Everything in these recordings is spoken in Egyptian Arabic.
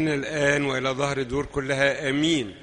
من الآن وإلى ظهر دور كلها آمين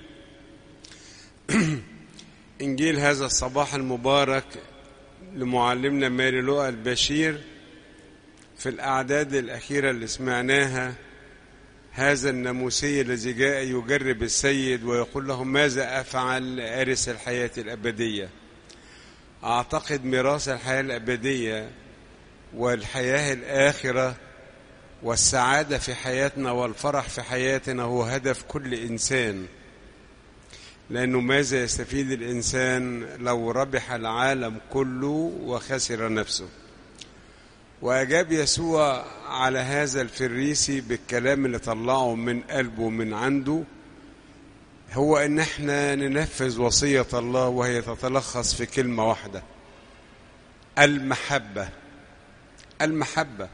إنجيل هذا الصباح المبارك لمعلمنا ماري لؤى البشير في الأعداد الأخيرة اللي سمعناها هذا الناموسي الذي جاء يجرب السيد ويقول له ماذا أفعل لأرث الحياة الأبدية أعتقد ميراث الحياة الأبدية والحياة الآخرة والسعادة في حياتنا والفرح في حياتنا هو هدف كل إنسان لأنه ماذا يستفيد الإنسان لو ربح العالم كله وخسر نفسه وأجاب يسوع على هذا الفريسي بالكلام اللي طلعه من قلبه من عنده هو ان احنا ننفذ وصية الله وهي تتلخص في كلمة واحدة المحبة المحبة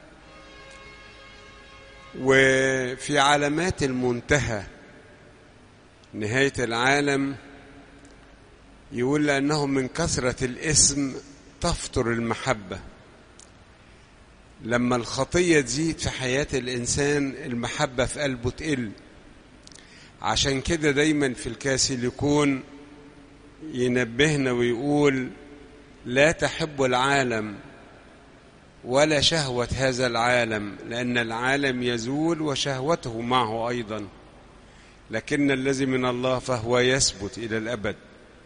وفي علامات المنتهى نهاية العالم يقول لأنه من كثرة الاسم تفطر المحبة لما الخطية تزيد في حياة الإنسان المحبة في قلبه تقل عشان كده دايما في الكاسيليكون ينبهنا ويقول لا تحب العالم ولا شهوة هذا العالم لأن العالم يزول وشهوته معه أيضا لكن الذي من الله فهو يثبت إلى الأبد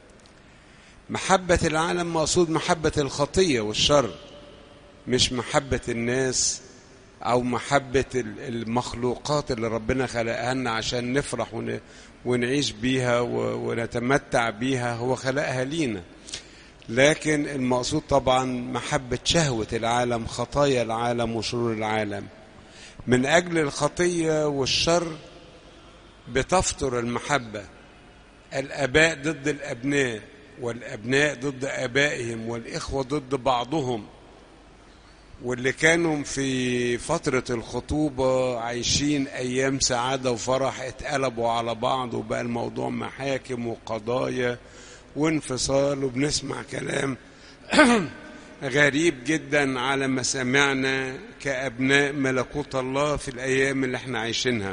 محبة العالم مقصود محبة الخطية والشر مش محبة الناس أو محبة المخلوقات اللي ربنا خلقها لنا عشان نفرح ونعيش بيها ونتمتع بيها هو خلقها لينا لكن المقصود طبعا محبة شهوة العالم خطايا العالم وشرور العالم من أجل الخطية والشر بتفطر المحبة الآباء ضد الأبناء والأبناء ضد آبائهم والإخوة ضد بعضهم واللي كانوا في فترة الخطوبة عايشين أيام سعادة وفرح اتقلبوا على بعض وبقى الموضوع محاكم وقضايا وانفصال وبنسمع كلام غريب جدا على ما سمعنا كأبناء ملكوت الله في الأيام اللي احنا عايشينها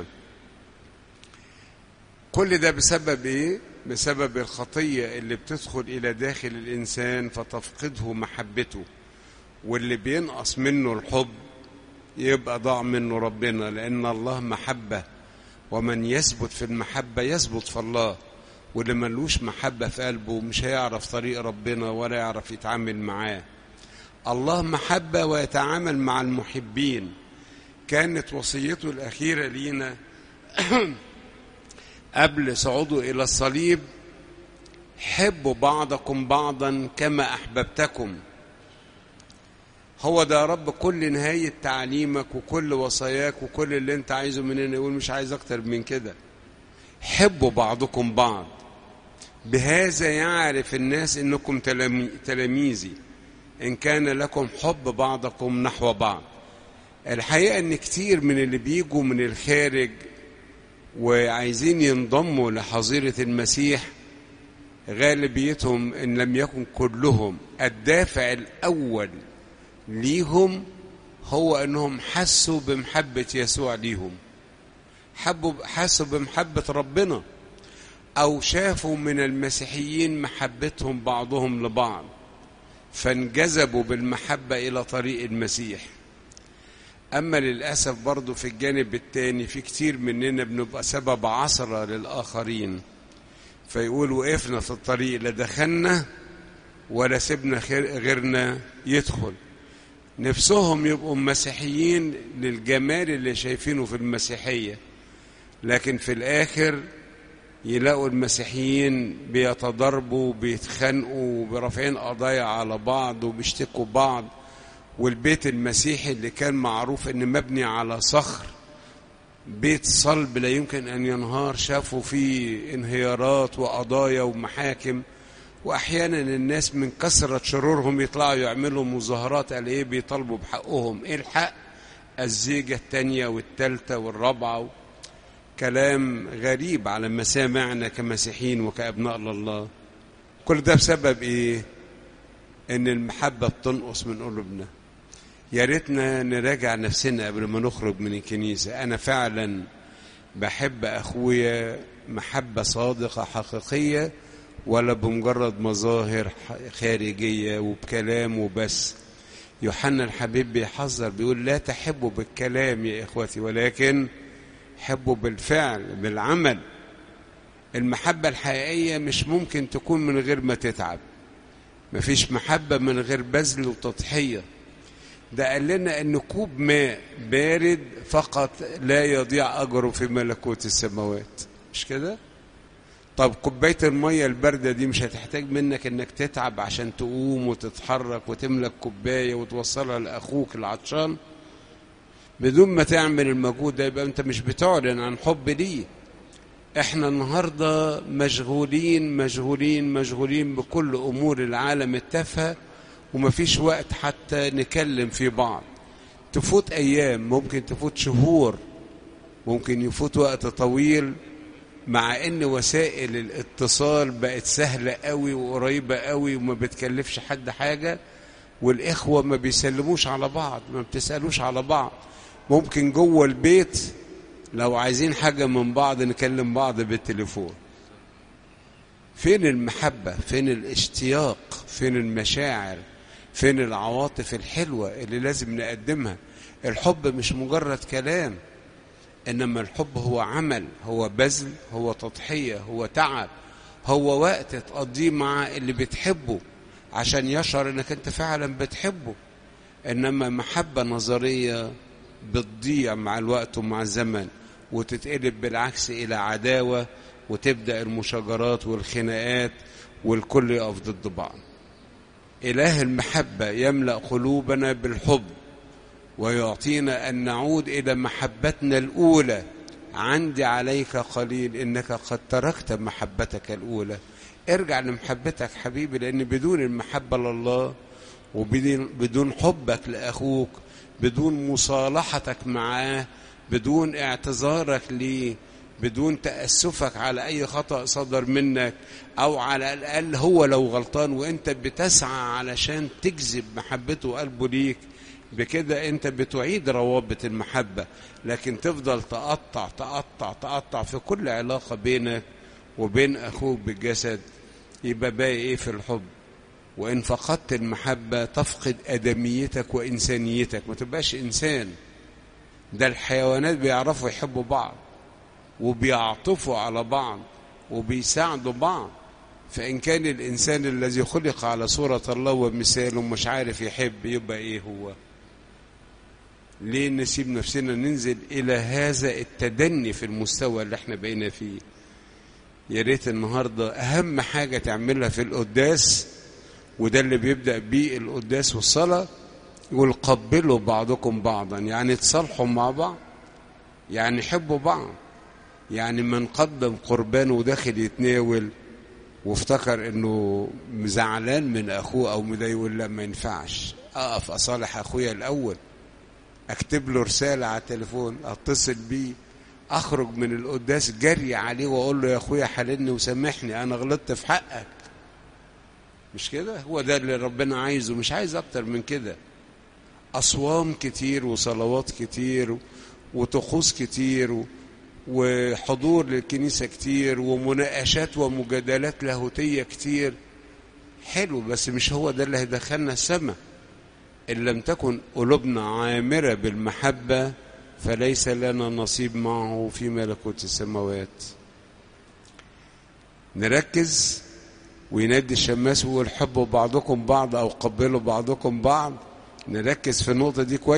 كل ده بسبب ايه؟ بسبب الخطية اللي بتدخل إلى داخل الإنسان فتفقده محبته واللي بينقص منه الحب يبقى ضاع منه ربنا لأن الله محبة ومن يثبت في المحبة يثبت في الله واللي ملوش محبة في قلبه مش هيعرف طريق ربنا ولا يعرف يتعامل معاه الله محبة ويتعامل مع المحبين كانت وصيته الأخيرة لينا قبل صعوده إلى الصليب حبوا بعضكم بعضا كما أحببتكم هو ده يا رب كل نهاية تعليمك وكل وصاياك وكل اللي انت عايزه مننا يقول مش عايز اكتر من كده حبوا بعضكم بعض بهذا يعرف الناس انكم تلاميذي ان كان لكم حب بعضكم نحو بعض الحقيقة ان كتير من اللي بيجوا من الخارج وعايزين ينضموا لحظيرة المسيح غالبيتهم ان لم يكن كلهم الدافع الاول ليهم هو انهم حسوا بمحبة يسوع ليهم حبوا حسوا بمحبة ربنا او شافوا من المسيحيين محبتهم بعضهم لبعض فانجذبوا بالمحبة الى طريق المسيح اما للاسف برضو في الجانب التاني في كتير مننا بنبقى سبب عثرة للاخرين فيقول وقفنا في الطريق لا دخلنا ولا سيبنا غيرنا يدخل نفسهم يبقوا مسيحيين للجمال اللي شايفينه في المسيحية لكن في الآخر يلاقوا المسيحيين بيتضاربوا بيتخانقوا وبرافعين قضايا على بعض وبيشتكوا بعض والبيت المسيحي اللي كان معروف ان مبني على صخر بيت صلب لا يمكن ان ينهار شافوا فيه انهيارات وقضايا ومحاكم واحيانا الناس من كثره شرورهم يطلعوا يعملوا مظاهرات قال ايه بيطالبوا بحقهم ايه الحق الزيجه الثانيه والثالثه والرابعه كلام غريب على مسامعنا كمسيحيين وكابناء لله كل ده بسبب ايه ان المحبه بتنقص من قلوبنا يا ريتنا نراجع نفسنا قبل ما نخرج من الكنيسه انا فعلا بحب اخويا محبه صادقه حقيقيه ولا بمجرد مظاهر خارجيه وبكلام وبس يوحنا الحبيب بيحذر بيقول لا تحبوا بالكلام يا اخوتي ولكن حبوا بالفعل بالعمل المحبه الحقيقيه مش ممكن تكون من غير ما تتعب مفيش محبه من غير بذل وتضحيه ده قال لنا ان كوب ماء بارد فقط لا يضيع اجره في ملكوت السماوات مش كده طب كوبايه الميه البارده دي مش هتحتاج منك انك تتعب عشان تقوم وتتحرك وتملك كوبايه وتوصلها لاخوك العطشان بدون ما تعمل المجهود ده يبقى انت مش بتعلن عن حب ليه احنا النهارده مشغولين مشغولين مشغولين بكل امور العالم التافهه ومفيش وقت حتى نكلم في بعض تفوت ايام ممكن تفوت شهور ممكن يفوت وقت طويل مع ان وسائل الاتصال بقت سهله قوي وقريبه قوي وما بتكلفش حد حاجه والاخوه ما بيسلموش على بعض ما بتسالوش على بعض ممكن جوه البيت لو عايزين حاجه من بعض نكلم بعض بالتليفون فين المحبه فين الاشتياق فين المشاعر فين العواطف الحلوه اللي لازم نقدمها الحب مش مجرد كلام انما الحب هو عمل هو بذل هو تضحيه هو تعب هو وقت تقضيه مع اللي بتحبه عشان يشعر انك انت فعلا بتحبه انما محبه نظريه بتضيع مع الوقت ومع الزمن وتتقلب بالعكس الى عداوه وتبدا المشاجرات والخناقات والكل يقف ضد بعض اله المحبه يملا قلوبنا بالحب ويعطينا ان نعود الى محبتنا الاولى عندي عليك قليل انك قد تركت محبتك الاولى ارجع لمحبتك حبيبي لان بدون المحبه لله وبدون بدون حبك لاخوك بدون مصالحتك معاه بدون اعتذارك ليه بدون تأسفك على أي خطأ صدر منك أو على الأقل هو لو غلطان وأنت بتسعى علشان تجذب محبته وقلبه ليك بكده أنت بتعيد روابط المحبة لكن تفضل تقطع تقطع تقطع في كل علاقة بينك وبين أخوك بالجسد يبقى باقي إيه في الحب وإن فقدت المحبة تفقد أدميتك وإنسانيتك ما تبقاش إنسان ده الحيوانات بيعرفوا يحبوا بعض وبيعطفوا على بعض وبيساعدوا بعض فإن كان الإنسان الذي خلق على صورة الله ومثاله مش عارف يحب يبقى إيه هو ليه نسيب نفسنا ننزل إلى هذا التدني في المستوى اللي احنا بقينا فيه يا ريت النهارده أهم حاجة تعملها في القداس وده اللي بيبدأ بيه القداس والصلاة يقول قبلوا بعضكم بعضا يعني تصالحوا مع بعض يعني حبوا بعض يعني من قدم قربان وداخل يتناول وافتكر انه زعلان من اخوه او مضايقه لا ما ينفعش اقف اصالح اخويا الاول اكتب له رساله على التليفون اتصل بيه اخرج من القداس جري عليه واقول له يا اخويا حللني وسامحني انا غلطت في حقك مش كده هو ده اللي ربنا عايزه مش عايز اكتر من كده اصوام كتير وصلوات كتير وطقوس كتير وحضور للكنيسة كتير ومناقشات ومجادلات لاهوتية كتير حلو بس مش هو ده اللي هيدخلنا السماء إن لم تكن قلوبنا عامرة بالمحبة فليس لنا نصيب معه في ملكوت السماوات نركز وينادي الشماس ويقول حبوا بعضكم بعض أو قبلوا بعضكم بعض نركز في النقطة دي كويس